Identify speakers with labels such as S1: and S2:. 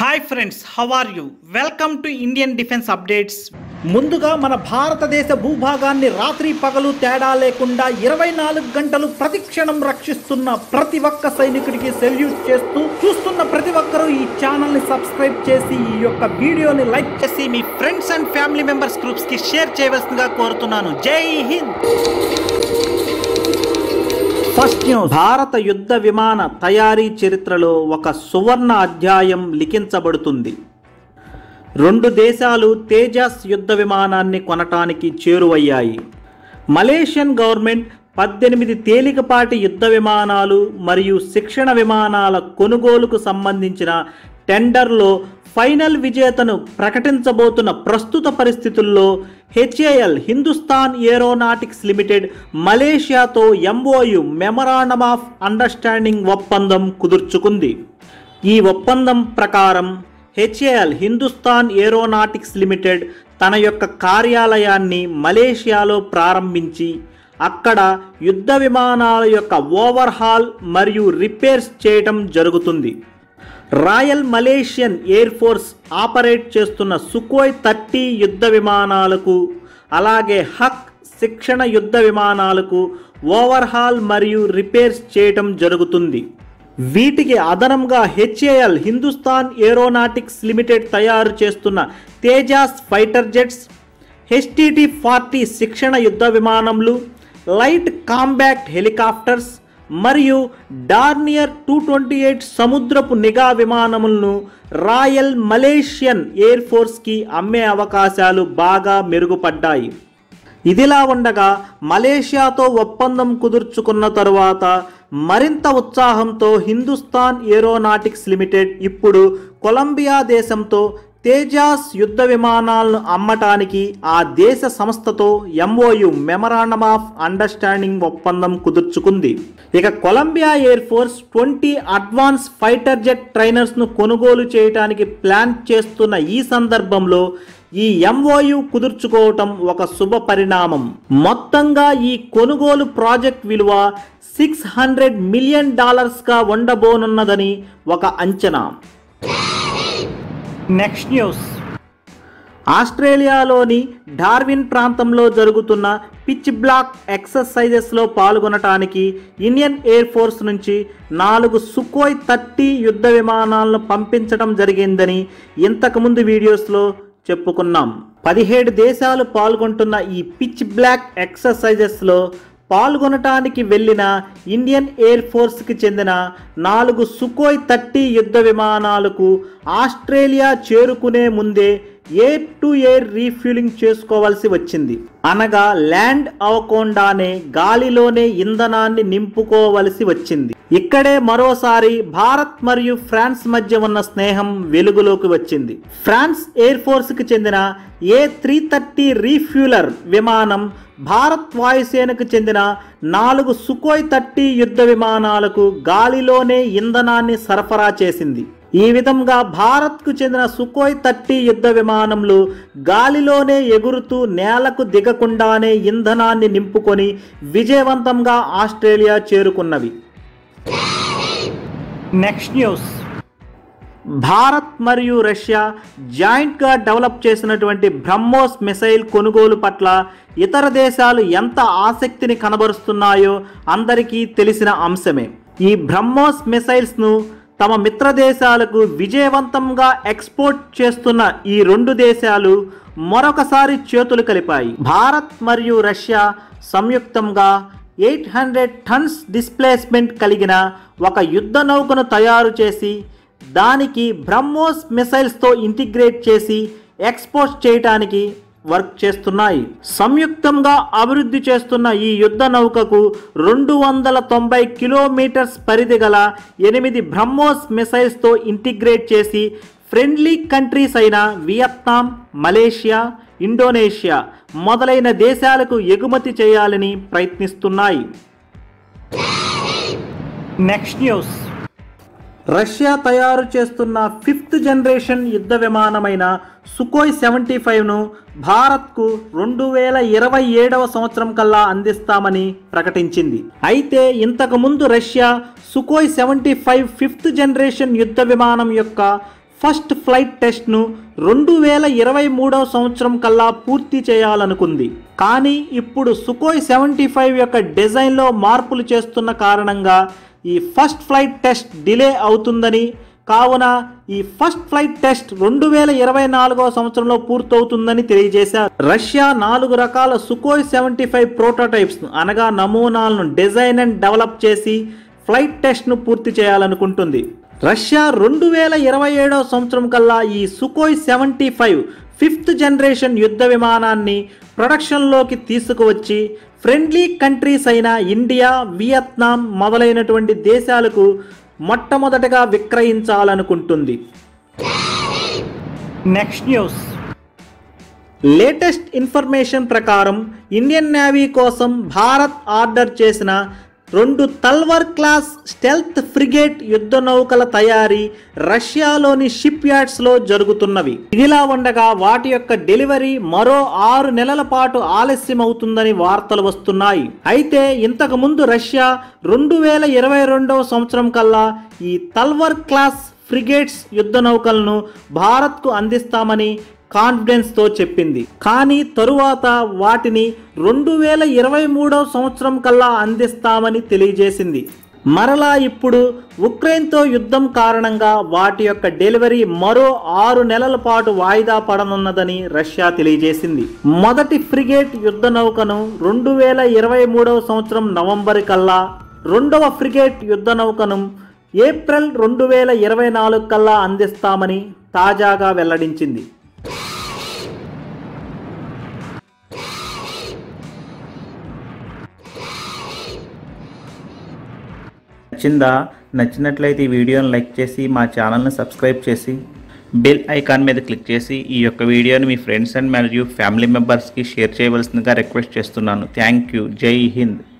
S1: hi friends how are you welcome to Indian defence updates
S2: ముందుగా మన భారతదేశ భూభాగాన్ని రాత్రి పగలు తేడా లేకుండా ఇరవై నాలుగు గంటలు ప్రతి క్షణం రక్షిస్తున్న ప్రతి ఒక్క సైనికుడికి సెల్యూట్ చేస్తూ చూస్తున్న ప్రతి ఒక్కరూ ఈ ఛానల్ ని సబ్స్క్రైబ్ చేసి ఈ యొక్క వీడియోని లైక్ చేసి
S1: చేసి మీ friends and family members groups కి షేర్ చేయవలసిందిగా కోరుతున్నాను జై హింద్
S2: ఫస్ట్ న్యూస్ భారత యుద్ధ విమాన తయారీ చరిత్రలో ఒక సువర్ణ అధ్యాయం లిఖించబడుతుంది రెండు దేశాలు తేజస్ యుద్ధ విమానాన్ని కొనటానికి చేరువయ్యాయి మలేషియన్ గవర్నమెంట్ పద్దెనిమిది తేలికపాటి యుద్ధ విమానాలు మరియు శిక్షణ విమానాల కొనుగోలుకు సంబంధించిన టెండర్లో ఫైనల్ విజేతను ప్రకటించబోతున్న ప్రస్తుత పరిస్థితుల్లో హెచ్ఏఎల్ హిందుస్థాన్ ఏరోనాటిక్స్ లిమిటెడ్ మలేషియాతో ఎంఓయు మెమరాండమ్ ఆఫ్ అండర్స్టాండింగ్ ఒప్పందం కుదుర్చుకుంది ఈ ఒప్పందం ప్రకారం హెచ్ఏఎల్ హిందుస్థాన్ ఏరోనాటిక్స్ లిమిటెడ్ తన యొక్క కార్యాలయాన్ని మలేషియాలో ప్రారంభించి అక్కడ యుద్ధ విమానాల యొక్క ఓవర్హాల్ మరియు రిపేర్స్ చేయటం జరుగుతుంది royal Malaysian air force operate చేస్తున్న సుకోయ్ థర్టీ యుద్ధ విమానాలకు అలాగే హక్ శిక్షణ యుద్ధ విమానాలకు ఓవర్హాల్ మరియు రిపేర్స్ చేయటం జరుగుతుంది వీటికి అదనంగా హెచ్ఏఎల్ హిందుస్థాన్ ఏరోనాటిక్స్ లిమిటెడ్ తయారు చేస్తున్న Tejas fighter jets HTT forty శిక్షణ యుద్ధ విమానములు లైట్ కాంబాక్ట్ హెలికాప్టర్స్ మరియు డార్నియర్ టూ ట్వంటీ ఎయిట్ సముద్రపు నిఘా విమానములను రాయల్ మలేషియన్ ఎయిర్ ఫోర్స్కి అమ్మే అవకాశాలు బాగా మెరుగుపడ్డాయి ఇదిలా ఉండగా మలేషియాతో ఒప్పందం కుదుర్చుకున్న తరువాత మరింత ఉత్సాహంతో హిందుస్థాన్ ఏరోనాటిక్స్ లిమిటెడ్ ఇప్పుడు కొలంబియా దేశంతో తేజాస్ యుద్ధ విమానాలను అమ్మటానికి ఆ దేశ సంస్థతో ఎంఓయు మెమరాండమ్ ఆఫ్ అండర్స్టాండింగ్ ఒప్పందం కుదుర్చుకుంది ఇక Colombia air force twenty advance fighter jet ట్రైనర్స్ను కొనుగోలు చేయడానికి ప్లాన్ చేస్తున్న ఈ సందర్భంలో ఈ ఎంఓయు కుదుర్చుకోవటం ఒక శుభ పరిణామం మొత్తంగా ఈ కొనుగోలు ప్రాజెక్ట్ విలువ సిక్స్ హండ్రెడ్ మిలియన్ డాలర్స్గా ఉండబోనున్నదని ఒక అంచనా
S1: నెక్స్ట్ న్యూస్
S2: ఆస్ట్రేలియాలోని డార్విన్ ప్రాంతంలో జరుగుతున్న పిచ్ బ్లాక్ ఎక్సర్సైజెస్లో పాల్గొనటానికి ఇండియన్ ఎయిర్ ఫోర్స్ నుంచి నాలుగు సుకోయ్ థర్టీ యుద్ధ విమానాలను పంపించడం జరిగిందని ఇంతకుముందు వీడియోస్లో చెప్పుకున్నాం పదిహేడు దేశాలు పాల్గొంటున్న ఈ పిచ్ బ్లాక్ ఎక్సర్సైజెస్లో పాల్గొనటానికి వెళ్ళిన ఇండియన్ ఎయిర్ ఫోర్స్కి చెందిన నాలుగు సుకోయ్ థర్టీ యుద్ధ విమానాలకు ఆస్ట్రేలియా చేరుకునే ముందే ఎయిర్ టు ఎయిర్ రీఫ్యూలింగ్ చేసుకోవాల్సి వచ్చింది అనగా ల్యాండ్ అవ్వకుండానే గాలిలోనే ఇంధనాన్ని నింపుకోవలసి వచ్చింది ఇక్కడే మరోసారి భారత్ మరియు ఫ్రాన్స్ మధ్య ఉన్న స్నేహం వెలుగులోకి వచ్చింది ఫ్రాన్స్ ఎయిర్ ఫోర్స్కి చెందిన ఏ త్రీ థర్టీ రీఫ్యూలర్ విమానం భారత్ వాయుసేనకు చెందిన నాలుగు సుకోయ్ థర్టీ యుద్ధ విమానాలకు గాలిలోనే ఇంధనాన్ని సరఫరా చేసింది ఈ విధంగా భారత్కు చెందిన సుకోయ్ థర్టీ యుద్ధ విమానంలు గాలిలోనే ఎగురుతూ నేలకు దిగకుండానే ఇంధనాన్ని నింపుకొని విజయవంతంగా ఆస్ట్రేలియా చేరుకున్నవి
S1: నెక్స్ట్ న్యూస్
S2: భారత్ మరియు రష్యా జాయింట్గా డెవలప్ చేసినటువంటి బ్రహ్మోస్ మిసైల్ కొనుగోలు పట్ల ఇతర దేశాలు ఎంత ఆసక్తిని కనబరుస్తున్నాయో అందరికీ తెలిసిన అంశమే ఈ బ్రహ్మోస్ మిసైల్స్ను తమ మిత్ర దేశాలకు విజయవంతంగా ఎక్స్పోర్ట్ చేస్తున్న ఈ రెండు దేశాలు మరొకసారి చేతులు కలిపాయి భారత్ మరియు రష్యా సంయుక్తంగా ఎయిట్ హండ్రెడ్ టన్స్ డిస్ప్లేస్మెంట్ కలిగిన ఒక యుద్ధ నౌకను తయారు చేసి దానికి బ్రహ్మోస్ మిసైల్స్తో ఇంటిగ్రేట్ చేసి ఎక్స్పోర్ట్ చేయటానికి వర్క్ చేస్తున్నాయి సంయుక్తంగా అభివృద్ధి చేస్తున్న ఈ యుద్ధ నౌకకు రెండు వందల తొంభై కిలోమీటర్స్ పరిధి గల ఎనిమిది బ్రహ్మోస్ మిసైల్స్తో ఇంటిగ్రేట్ చేసి ఫ్రెండ్లీ కంట్రీస్ అయిన వియత్నాం మలేషియా ఇండోనేషియా మొదలైన దేశాలకు ఎగుమతి చేయాలని ప్రయత్నిస్తున్నాయి
S1: నెక్స్ట్ న్యూస్
S2: రష్యా తయారు చేస్తున్న ఫిఫ్త్ జనరేషన్ యుద్ధ విమానమైన సుకోయ్ సెవెంటీ ఫైవ్ను భారత్కు రెండు వేల ఇరవై ఏడవ సంవత్సరం కల్లా అందిస్తామని ప్రకటించింది అయితే ఇంతకు ముందు Russia Sukhoi seventy five fifth generation యుద్ధ విమానం యొక్క ఫస్ట్ ఫ్లైట్ టెస్ట్ను రెండు వేల ఇరవై మూడవ సంవత్సరం కల్లా పూర్తి చేయాలనుకుంది కానీ ఇప్పుడు సుకోయ్ సెవెంటీ ఫైవ్ యొక్క డిజైన్లో మార్పులు చేస్తున్న కారణంగా ఈ ఫస్ట్ ఫ్లైట్ టెస్ట్ డిలే అవుతుందని కావున ఈ ఫస్ట్ ఫ్లైట్ టెస్ట్ రెండు వేల ఇరవై నాలుగో సంవత్సరంలో పూర్తవుతుందని తెలియజేశారు రష్యా నాలుగు రకాల సుకోయ్ సెవెంటీ ఫైవ్ ప్రోటోటైప్స్ అనగా నమూనాలను డిజైన్ అండ్ డెవలప్ చేసి ఫ్లైట్ టెస్ట్ను పూర్తి చేయాలనుకుంటుంది రష్యా రెండు వేల ఇరవై ఏడవ సంవత్సరం కల్లా ఈ Sukhoi seventy five fifth generation యుద్ధ విమానాన్ని ప్రొడక్షన్లోకి తీసుకువచ్చి ఫ్రెండ్లీ కంట్రీస్ అయిన ఇండియా వియత్నాం మొదలైనటువంటి దేశాలకు మొట్టమొదటగా విక్రయించాలనుకుంటుంది నెక్స్ట్ న్యూస్ లేటెస్ట్ ఇన్ఫర్మేషన్ ప్రకారం ఇండియన్ నేవీ కోసం భారత్ ఆర్డర్ చేసిన రెండు తల్వర్ క్లాస్ స్టెల్త్ ఫ్రిగేట్ యుద్ధ నౌకల తయారీ రష్యాలోని షిప్ యార్డ్స్లో జరుగుతున్నవి ఇదిలా ఉండగా వాటి యొక్క డెలివరీ మరో ఆరు నెలల పాటు ఆలస్యం అవుతుందని వార్తలు వస్తున్నాయి అయితే ఇంతకు ముందు రష్యా రెండు వేల ఇరవై రెండవ సంవత్సరం కల్లా ఈ తల్వర్ క్లాస్ ఫ్రిగేట్స్ యుద్ధ నౌకలను భారత్కు అందిస్తామని కాన్ఫిడెన్స్తో చెప్పింది కానీ తరువాత వాటిని రెండు వేల ఇరవై మూడవ సంవత్సరం కల్లా అందిస్తామని తెలియజేసింది మరలా ఇప్పుడు ఉక్రెయిన్తో యుద్ధం కారణంగా వాటి యొక్క డెలివరీ మరో ఆరు నెలల పాటు వాయిదా పడనున్నదని రష్యా తెలియజేసింది మొదటి ఫ్రిగేట్ యుద్ధ నౌకను రెండు వేల ఇరవై మూడవ సంవత్సరం నవంబర్ కల్లా రెండవ ఫ్రిగేట్ యుద్ధ నౌకను ఏప్రిల్ రెండు వేల ఇరవై నాలుగు కల్లా అందిస్తామని తాజాగా వెల్లడించింది
S1: నచ్చిందా నచ్చినట్లయితే ఈ వీడియోని లైక్ చేసి మా ఛానల్ని సబ్స్క్రైబ్ చేసి బెల్ ఐకాన్ మీద క్లిక్ చేసి ఈ యొక్క వీడియోని మీ ఫ్రెండ్స్ అండ్ మరియు ఫ్యామిలీ మెంబర్స్కి షేర్ చేయవలసిందిగా రిక్వెస్ట్ చేస్తున్నాను థ్యాంక్ యూ జై హింద్